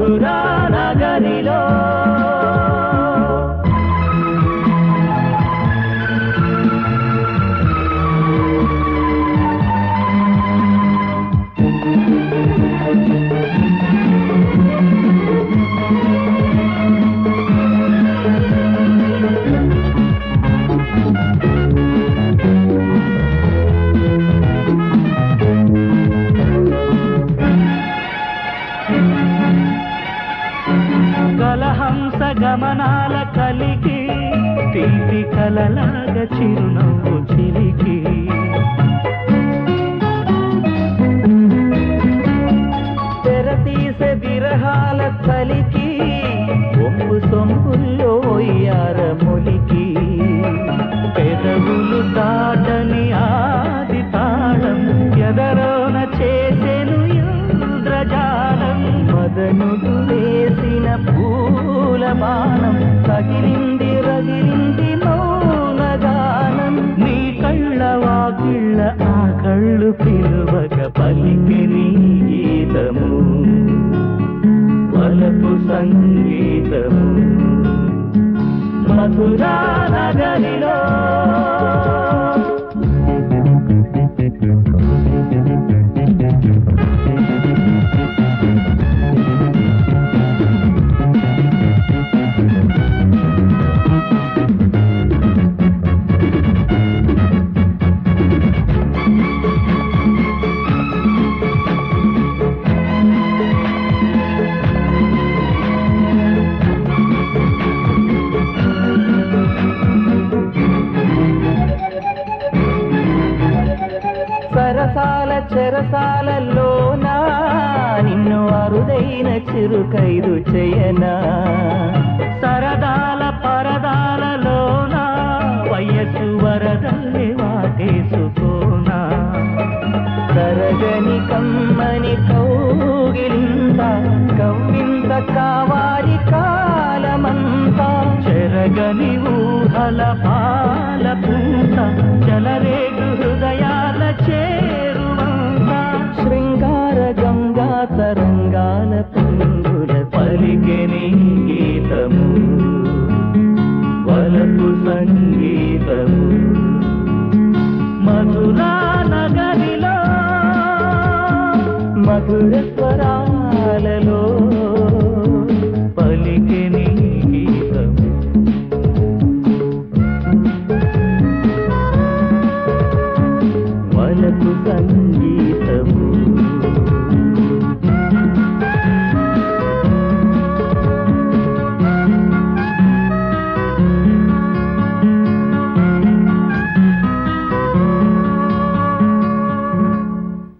మధురా నగరిలో కలహంస గమనాల కలిగి తీపి కలలాగ చిరునవ్వు చిలికి తెరతీసే విరహాల చలికి ఒంపు సొంపుల్లో ఒయ్యార మొలికి పెదవులు దాటని ఆది తాళం ఎదరోన చేసెను ఇంద్రజాలం మదనుడు వేసిన పూల బాణం తగిలింది రగిలింది మౌనగానం నీ కళ్ళ వాకిళ్ళ ఆ కళ్ళు పిలువక పలికి నీ గీతము వలపు సంగీతము మధురా నగరిలో సరసాల చెరసాలలోన నిన్ను అరుదైన చిరుకైదు చేయనా సరదాల పరదాలలోన వయస్సు వరదల్లి వాటేసుకోనా కరగని కమ్మని కౌగిలింత కవ్వింత కావాలి కాలమంతా చెరగని ఊహల పాల పూత చలరేగు హృదయాల చేరువంత శృంగార గంగా తరంగాల పుంగుల పలికెని గీతము వలపు సంగీతము మధురా నగరిలో మధుర స్వర